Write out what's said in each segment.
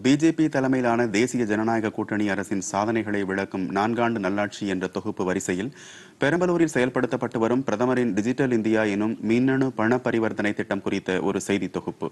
BJP தலைமையிலான தேசிய ஜனநாயக கூட்டணி அரசின் சாதனைகளை விளக்கும் நான்காண்டு நல்லாட்சி என்ற தொகுப்பு வரிசையில் பெரம்பலூரில் செயல்படுத்தப்பட்டு வரும் பிரதமரின் டிஜிட்டல் இந்தியா எனும் மின்னணு பண பரிவர்த்தனை திட்டம் குறித்த ஒரு செய்தி தொகுப்பு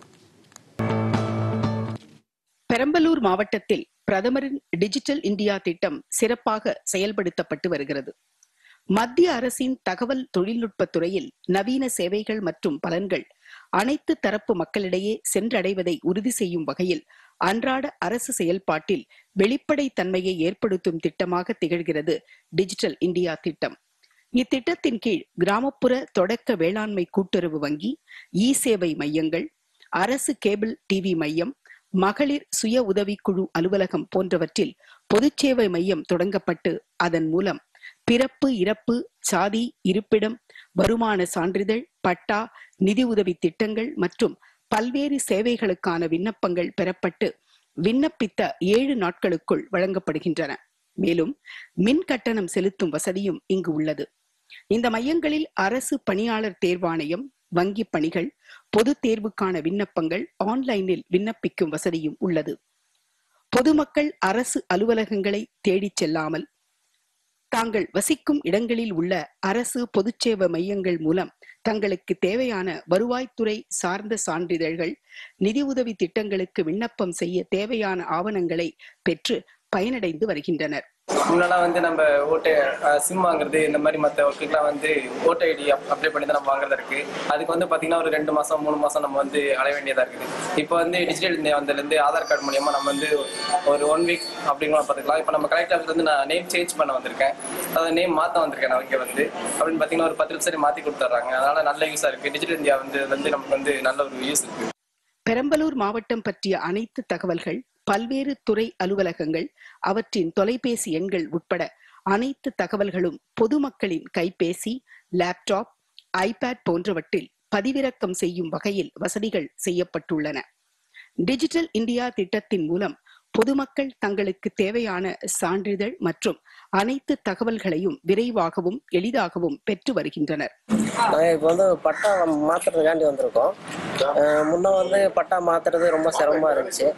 பெரம்பலூர் மாவட்டத்தில் பிரதமரின் டிஜிட்டல் இந்தியா திட்டம் சிறப்பாக செயல்படுத்தப்பட்டு வருகிறது மத்திய அரசின் தகவல் தொழில்நுட்பத் துறையில் நவீன சேவைகள் மற்றும் பலன்கள் அனைத்து தரப்பு மக்களிடையே சென்றடைவதை உறுதி செய்யும் வகையில் அன்றாட அரசு செயல்பாட்டில் வெளிப்படைத் தன்மையை ஏற்படுத்தும் திட்டமாக திகழ்கிறது டிஜிட்டல் இந்தியா திட்டம் இத்திட்டத்தின் கீழ் கிராமப்புற தொடக்க வேளாண்மை கூட்டுறவு வங்கி இ சேவை மையங்கள் அரசு கேபிள் டிவி மையம் மகளிர் சுய உதவிக்குழு அலுவலகம் போன்றவற்றில் பொதுச்சேவை மையம் தொடங்கப்பட்டு அதன் மூலம் பிறப்பு இறப்பு சாதி இருப்பிடம் வருமான சான்றிதழ் பட்டா நிதி உதவி திட்டங்கள் மற்றும் பல்வேறு சேவைகளுக்கான விண்ணப்பங்கள் பெறப்பட்டு விண்ணப்பித்த ஏழு நாட்களுக்குள் வழங்கப்படுகின்றன மேலும் மின் கட்டணம் செலுத்தும் வசதியும் இங்கு உள்ளது இந்த மையங்களில் அரசு பணியாளர் தேர்வாணையம் வங்கி பணிகள் பொது தேர்வுக்கான விண்ணப்பங்கள் ஆன்லைனில் விண்ணப்பிக்கும் வசதியும் உள்ளது பொதுமக்கள் அரசு அலுவலகங்களை தேடிச் செல்லாமல் தாங்கள் வசிக்கும் இடங்களில் உள்ள அரசு பொதுச்சேவை மையங்கள் மூலம் தங்களுக்கு தேவையான வருவாய்த்துறை சார்ந்த சான்றிதழ்கள் நிதி உதவி திட்டங்களுக்கு விண்ணப்பம் செய்ய தேவையான ஆவணங்களை பெற்று பயனடைந்து வருகின்றனர் முன்னெல்லாம் வந்து நம்ம ஓட்டு சிம் வாங்குறது இந்த மாதிரி மற்ற ஒர்க்குக்கெல்லாம் வந்து ஓட்டு ஐடி அப்ளை பண்ணி தான் நம்ம வாங்குறதா இருக்கு அதுக்கு வந்து பார்த்தீங்கன்னா ஒரு ரெண்டு மாதம் மூணு மாதம் நம்ம வந்து அலைய வேண்டியதாக இருக்குது இப்போ வந்து டிஜிட்டல் இந்தியா வந்ததுலேருந்து ஆதார் கார்டு மூலியமா நம்ம வந்து ஒரு ஒன் வீக் அப்படிங்கிற பார்த்துக்கலாம் இப்போ நம்ம கலெக்டர் ஆஃபீஸ் வந்து நான் நேம் சேஞ்ச் பண்ண வந்திருக்கேன் அதாவது நேம் மாற்ற வந்திருக்கேன் நான் இங்கே வந்து அப்படின்னு பார்த்தீங்கன்னா ஒரு பத்து நிமிஷம் மாற்றி கொடுத்துட்றாங்க அதனால நல்ல யூஸாக இருக்குது டிஜிட்டல் இந்தியா வந்து வந்து நமக்கு வந்து நல்ல ஒரு யூஸ் இருக்குது பெரம்பலூர் மாவட்டம் பற்றிய அனைத்து தகவல்கள் பல்வேறு துறை அலுவலகங்கள் அவற்றின் தொலைபேசி எண்கள் உட்பட அனைத்து தகவல்களும் பொதுமக்களின் கைபேசி லேப்டாப் ஐபேட் போன்றவற்றில் பதிவிறக்கம் செய்யும் வகையில் வசதிகள் செய்யப்பட்டுள்ளன டிஜிட்டல் இந்தியா திட்டத்தின் மூலம் பொதுமக்கள் தங்களுக்கு தேவையான சான்றிதழ் மற்றும் அனைத்து தகவல்களையும் விரைவாகவும் எளிதாகவும் பெற்று வருகின்றனர் நாங்கள் இப்போ வந்து பட்டா மாத்துறதுக்காண்டி வந்திருக்கோம் அஹ் முன்ன வந்து பட்டா மாத்துறது ரொம்ப சிரமமா இருந்துச்சு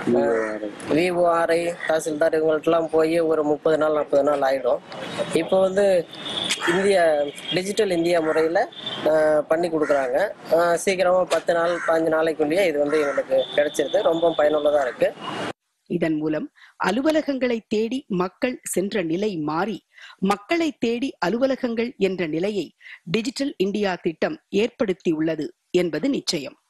விஓஆர்ஐ தாசில்தார் இவங்கள்ட்டலாம் போய் ஒரு முப்பது நாள் நாற்பது நாள் ஆயிடும் இப்போ வந்து இந்திய டிஜிட்டல் இந்தியா முறையில் பண்ணி கொடுக்குறாங்க அஹ் சீக்கிரமா பத்து நாள் பாஞ்சு நாளைக்குள்ளேயே இது வந்து எங்களுக்கு கிடைச்சிருது ரொம்ப பயனுள்ளதாக இருக்கு இதன் மூலம் அலுவலகங்களை தேடி மக்கள் சென்ற நிலை மாறி மக்களை தேடி அலுவலகங்கள் என்ற நிலையை டிஜிட்டல் இந்தியா திட்டம் ஏற்படுத்தியுள்ளது என்பது நிச்சயம்